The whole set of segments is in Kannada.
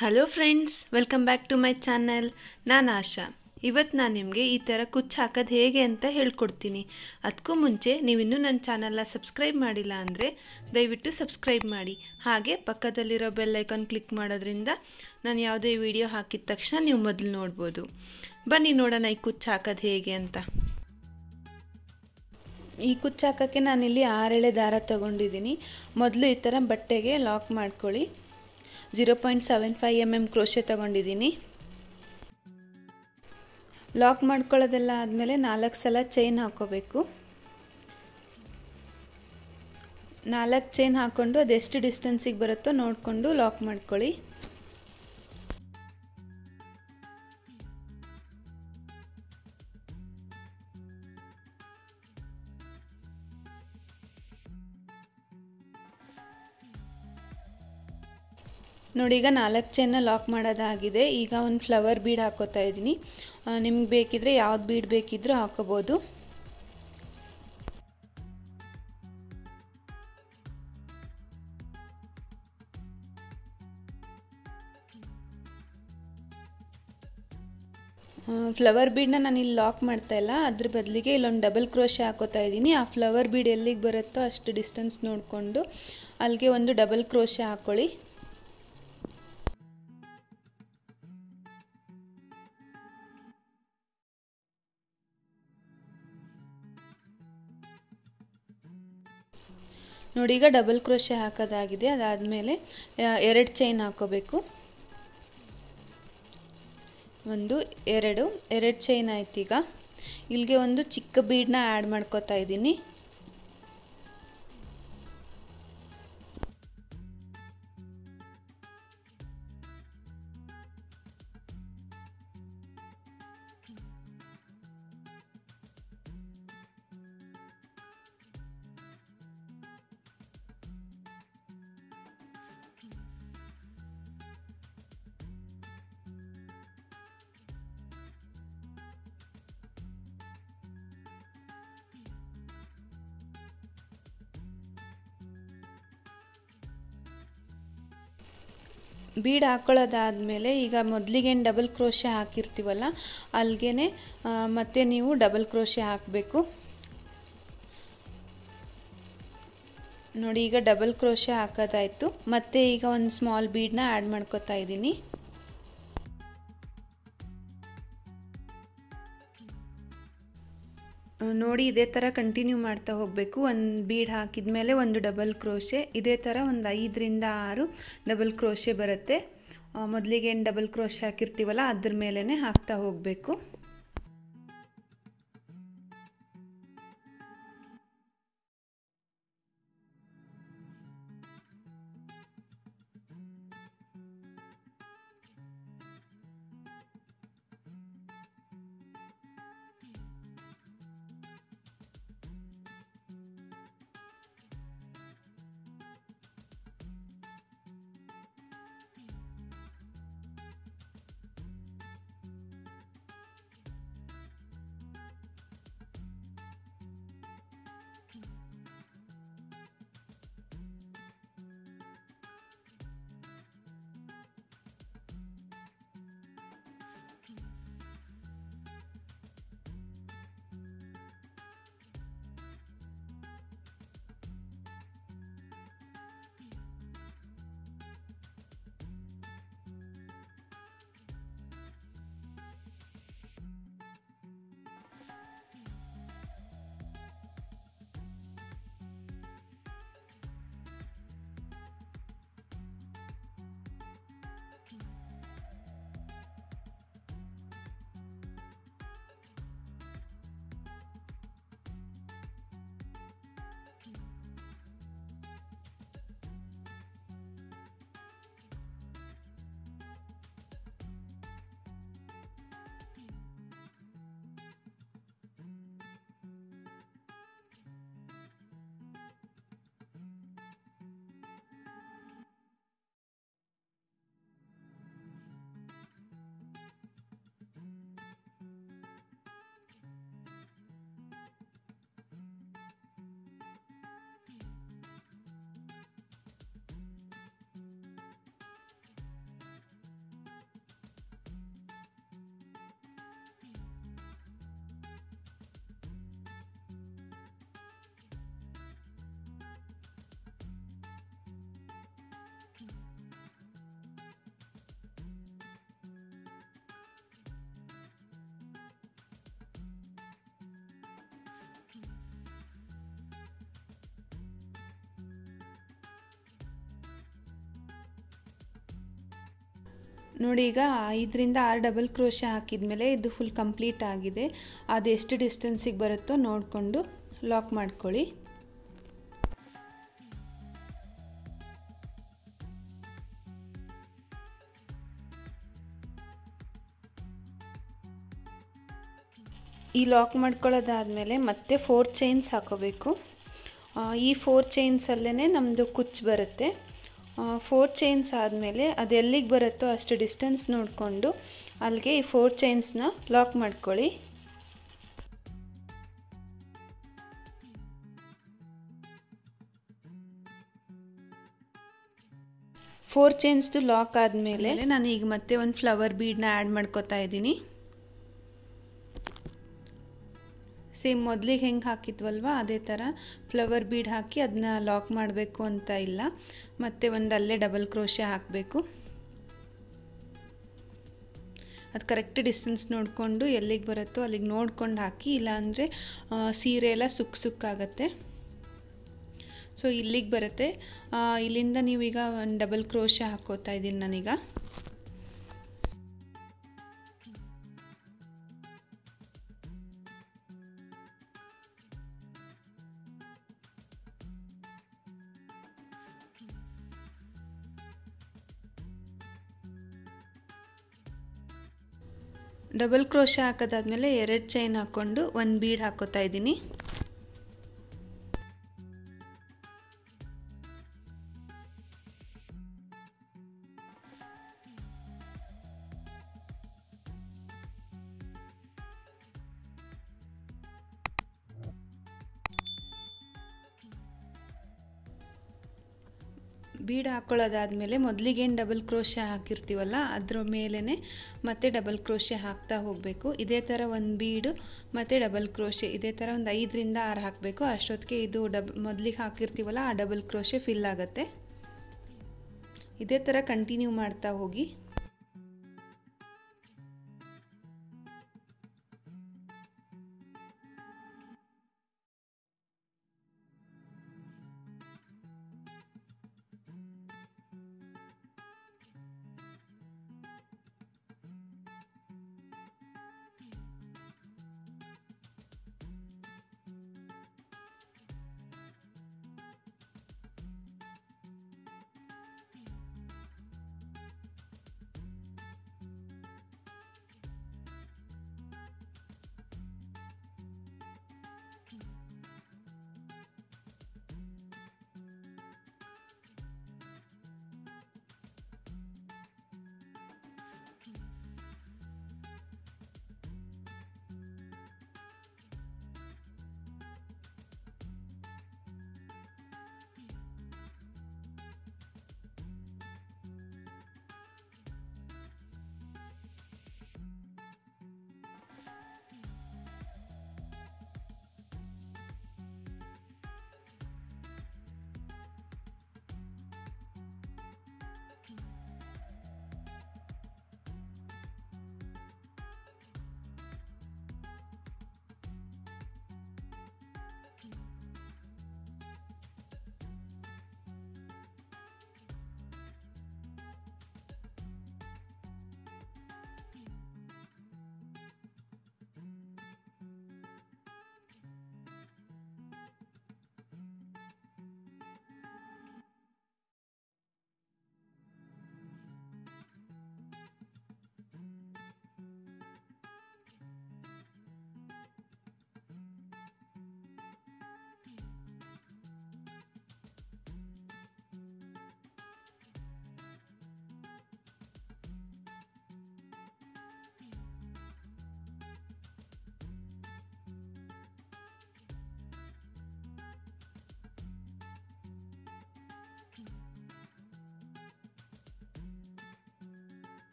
hello friends welcome back to my channel ನಾನು ಆಶಾ ಇವತ್ತು ನಾನು ನಿಮಗೆ ಈ ಥರ ಕುಚ್ಚು ಹಾಕೋದು ಹೇಗೆ ಅಂತ ಹೇಳ್ಕೊಡ್ತೀನಿ ಅದಕ್ಕೂ ಮುಂಚೆ ನೀವಿನ್ನೂ ನನ್ನ ಚಾನಲ್ನ ಸಬ್ಸ್ಕ್ರೈಬ್ ಮಾಡಿಲ್ಲ ಅಂದರೆ ದಯವಿಟ್ಟು ಸಬ್ಸ್ಕ್ರೈಬ್ ಮಾಡಿ ಹಾಗೆ ಪಕ್ಕದಲ್ಲಿರೋ ಬೆಲ್ ಐಕಾನ್ ಕ್ಲಿಕ್ ಮಾಡೋದ್ರಿಂದ ನಾನು ಯಾವುದೇ ವಿಡಿಯೋ ಹಾಕಿದ ತಕ್ಷಣ ನೀವು ಮೊದಲು ನೋಡ್ಬೋದು ಬನ್ನಿ ನೋಡೋಣ ಈ ಕುಚ್ಚು ಹಾಕೋದು ಹೇಗೆ ಅಂತ ಈ ಕುಚ್ಚು ಹಾಕೋಕ್ಕೆ ನಾನಿಲ್ಲಿ ಆರೆಳೆ ದಾರ ತೊಗೊಂಡಿದ್ದೀನಿ ಮೊದಲು ಈ ಥರ ಬಟ್ಟೆಗೆ ಲಾಕ್ ಮಾಡ್ಕೊಳ್ಳಿ zero point seven five M M crochet ತೊಗೊಂಡಿದ್ದೀನಿ ಲಾಕ್ ಮಾಡ್ಕೊಳ್ಳೋದೆಲ್ಲ ಆದಮೇಲೆ ನಾಲ್ಕು ಸಲ ಚೈನ್ ಹಾಕೋಬೇಕು ನಾಲ್ಕು ಚೈನ್ ಹಾಕ್ಕೊಂಡು ಅದೆಷ್ಟು ಡಿಸ್ಟೆನ್ಸಿಗೆ ಬರುತ್ತೋ ನೋಡಿಕೊಂಡು ಲಾಕ್ ಮಾಡ್ಕೊಳ್ಳಿ ನೋಡಿ ಈಗ ನಾಲ್ಕು ಚೈನ್ನ ಲಾಕ್ ಮಾಡೋದಾಗಿದೆ ಈಗ ಒಂದು ಫ್ಲವರ್ ಬೀಡ್ ಹಾಕೋತಾ ಇದ್ದೀನಿ ನಿಮ್ಗೆ ಬೇಕಿದ್ರೆ ಯಾವ್ದು ಬೀಡ್ ಬೇಕಿದ್ರೂ ಹಾಕೋಬೋದು ಫ್ಲವರ್ ಬೀಡನ್ನ ನಾನು ಇಲ್ಲಿ ಲಾಕ್ ಮಾಡ್ತಾ ಇಲ್ಲ ಅದ್ರ ಬದಲಿಗೆ ಇಲ್ಲೊಂದು ಡಬಲ್ ಕ್ರೋಶೆ ಹಾಕೋತಾ ಇದ್ದೀನಿ ಆ ಫ್ಲವರ್ ಬೀಡ್ ಎಲ್ಲಿಗೆ ಬರುತ್ತೋ ಅಷ್ಟು ಡಿಸ್ಟೆನ್ಸ್ ನೋಡಿಕೊಂಡು ಅಲ್ಲಿಗೆ ಒಂದು ಡಬಲ್ ಕ್ರೋಶೆ ಹಾಕ್ಕೊಳ್ಳಿ ನೋಡಿ ಈಗ ಡಬಲ್ ಕ್ರೋಶೆ ಹಾಕೋದಾಗಿದೆ ಅದಾದಮೇಲೆ ಎರಡು ಚೈನ್ ಹಾಕೋಬೇಕು ಒಂದು ಎರಡು ಎರಡು ಚೈನ್ ಆಯ್ತು ಈಗ ಇಲ್ಲಿಗೆ ಒಂದು ಚಿಕ್ಕ ಬೀಡನ್ನ ಆ್ಯಡ್ ಮಾಡ್ಕೋತಾ ಇದ್ದೀನಿ ಬೀಡ್ ಹಾಕ್ಕೊಳ್ಳೋದಾದಮೇಲೆ ಈಗ ಮೊದಲಿಗೇನು ಡಬಲ್ ಕ್ರೋಶೆ ಹಾಕಿರ್ತೀವಲ್ಲ ಅಲ್ಲಿಗೆ ಮತ್ತೆ ನೀವು ಡಬಲ್ ಕ್ರೋಶೆ ಹಾಕಬೇಕು ನೋಡಿ ಈಗ ಡಬಲ್ ಕ್ರೋಶೆ ಹಾಕೋದಾಯಿತು ಮತ್ತೆ ಈಗ ಒಂದು ಸ್ಮಾಲ್ ಬೀಡನ್ನ ಆ್ಯಡ್ ಮಾಡ್ಕೋತಾ ಇದ್ದೀನಿ ನೋಡಿ ಇದೇ ಥರ ಕಂಟಿನ್ಯೂ ಮಾಡ್ತಾ ಹೋಗಬೇಕು ಒಂದು ಬೀಡ್ ಹಾಕಿದ ಮೇಲೆ ಒಂದು ಡಬಲ್ ಕ್ರೋಶೆ ಇದೇ ಥರ ಒಂದು ಐದರಿಂದ ಆರು ಡಬಲ್ ಕ್ರೋಶೆ ಬರುತ್ತೆ ಮೊದಲಿಗೆ ಏನು ಡಬಲ್ ಕ್ರೋಶೆ ಹಾಕಿರ್ತೀವಲ್ಲ ಅದ್ರ ಮೇಲೇ ಹಾಕ್ತಾ ಹೋಗಬೇಕು ನೋಡಿ ಈಗ ಐದರಿಂದ ಆರು ಡಬಲ್ ಕ್ರೋಶೆ ಹಾಕಿದ್ಮೇಲೆ ಇದು ಫುಲ್ ಕಂಪ್ಲೀಟ್ ಆಗಿದೆ ಅದು ಎಷ್ಟು ಡಿಸ್ಟೆನ್ಸಿಗೆ ಬರುತ್ತೋ ನೋಡಿಕೊಂಡು ಲಾಕ್ ಮಾಡ್ಕೊಳ್ಳಿ ಈ ಲಾಕ್ ಮಾಡ್ಕೊಳ್ಳೋದಾದಮೇಲೆ ಮತ್ತೆ ಫೋರ್ ಚೈನ್ಸ್ ಹಾಕೋಬೇಕು ಈ ಫೋರ್ ಚೈನ್ಸಲ್ಲೇ ನಮ್ಮದು ಕುಚ್ಚು ಬರುತ್ತೆ ಫೋರ್ ಚೈನ್ಸ್ ಆದಮೇಲೆ ಅದು ಎಲ್ಲಿಗೆ ಬರುತ್ತೋ ಅಷ್ಟು ಡಿಸ್ಟೆನ್ಸ್ ನೋಡಿಕೊಂಡು ಅಲ್ಲಿಗೆ ಈ ಫೋರ್ ಚೈನ್ಸ್ನ ಲಾಕ್ ಮಾಡ್ಕೊಳ್ಳಿ ಫೋರ್ ಚೈನ್ಸ್ದು ಲಾಕ್ ಆದಮೇಲೆ ನಾನು ಈಗ ಮತ್ತೆ ಒಂದು ಫ್ಲವರ್ ಬೀಡನ್ನ ಆ್ಯಡ್ ಮಾಡ್ಕೋತಾ ಇದ್ದೀನಿ ಸೇಮ್ ಮೊದಲಿಗೆ ಹೆಂಗೆ ಹಾಕಿದ್ವಲ್ವ ಅದೇ ಥರ ಫ್ಲವರ್ ಬೀಡ್ ಹಾಕಿ ಅದನ್ನ ಲಾಕ್ ಮಾಡಬೇಕು ಅಂತ ಇಲ್ಲ ಮತ್ತು ಒಂದು ಅಲ್ಲೇ ಡಬಲ್ ಕ್ರೋಶೆ ಹಾಕಬೇಕು ಅದು ಕರೆಕ್ಟ್ ಡಿಸ್ಟೆನ್ಸ್ ನೋಡಿಕೊಂಡು ಎಲ್ಲಿಗೆ ಬರುತ್ತೋ ಅಲ್ಲಿಗೆ ನೋಡ್ಕೊಂಡು ಹಾಕಿ ಇಲ್ಲಾಂದರೆ ಸೀರೆ ಎಲ್ಲ ಸುಕ್ ಸುಕ್ಕಾಗತ್ತೆ ಸೊ ಇಲ್ಲಿಗೆ ಬರುತ್ತೆ ಇಲ್ಲಿಂದ ನೀವೀಗ ಒಂದು ಡಬಲ್ ಕ್ರೋಶೆ ಹಾಕೋತಾ ಇದ್ದೀನಿ ನಾನೀಗ ಡಬಲ್ ಕ್ರೋಶ ಹಾಕೋದಾದ್ಮೇಲೆ ಎರಡು ಚೈನ್ ಹಾಕ್ಕೊಂಡು ಒಂದು ಬೀಡ್ ಹಾಕೋತಾ ಇದ್ದೀನಿ ಬೀಡ್ ಹಾಕ್ಕೊಳ್ಳೋದಾದಮೇಲೆ ಮೊದಲಿಗೇನು ಡಬಲ್ ಕ್ರೋಶೆ ಹಾಕಿರ್ತೀವಲ್ಲ ಅದ್ರ ಮೇಲೇ ಮತ್ತೆ ಡಬಲ್ ಕ್ರೋಶೆ ಹಾಕ್ತಾ ಹೋಗಬೇಕು ಇದೇ ಥರ ಒಂದು ಬೀಡು ಮತ್ತು ಡಬಲ್ ಕ್ರೋಶೆ ಇದೇ ಥರ ಒಂದು ಐದರಿಂದ ಆರು ಹಾಕಬೇಕು ಅಷ್ಟೊತ್ತಿಗೆ ಇದು ಡಬ್ ಮೊದಲಿಗೆ ಹಾಕಿರ್ತೀವಲ್ಲ ಆ ಡಬಲ್ ಕ್ರೋಶೆ ಫಿಲ್ ಆಗುತ್ತೆ ಇದೇ ಥರ ಕಂಟಿನ್ಯೂ ಮಾಡ್ತಾ ಹೋಗಿ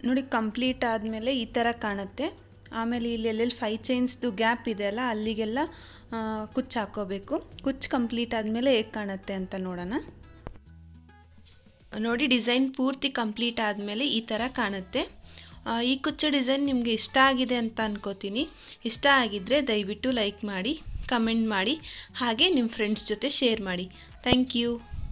ನೋಡಿ ಕಂಪ್ಲೀಟ್ ಆದಮೇಲೆ ಈ ಥರ ಕಾಣುತ್ತೆ ಆಮೇಲೆ ಇಲ್ಲಿ ಎಲ್ಲೆಲ್ಲಿ ಫೈ ಚೈನ್ಸ್ದು ಗ್ಯಾಪ್ ಇದೆಯಲ್ಲ ಅಲ್ಲಿಗೆಲ್ಲ ಆ, ಕುಚ್ಚು ಹಾಕೋಬೇಕು ಕುಚ್ಚು ಕಂಪ್ಲೀಟ್ ಆದಮೇಲೆ ಹೇಗೆ ಕಾಣುತ್ತೆ ಅಂತ ನೋಡೋಣ ನೋಡಿ ಡಿಸೈನ್ ಪೂರ್ತಿ ಕಂಪ್ಲೀಟ್ ಆದಮೇಲೆ ಈ ಥರ ಕಾಣುತ್ತೆ ಆ, ಈ ಕುಚ್ಚು ಡಿಸೈನ್ ನಿಮಗೆ ಇಷ್ಟ ಆಗಿದೆ ಅಂತ ಅನ್ಕೋತೀನಿ ಇಷ್ಟ ಆಗಿದ್ದರೆ ದಯವಿಟ್ಟು ಲೈಕ್ ಮಾಡಿ ಕಮೆಂಟ್ ಮಾಡಿ ಹಾಗೆ ನಿಮ್ಮ ಫ್ರೆಂಡ್ಸ್ ಜೊತೆ ಶೇರ್ ಮಾಡಿ ಥ್ಯಾಂಕ್ ಯು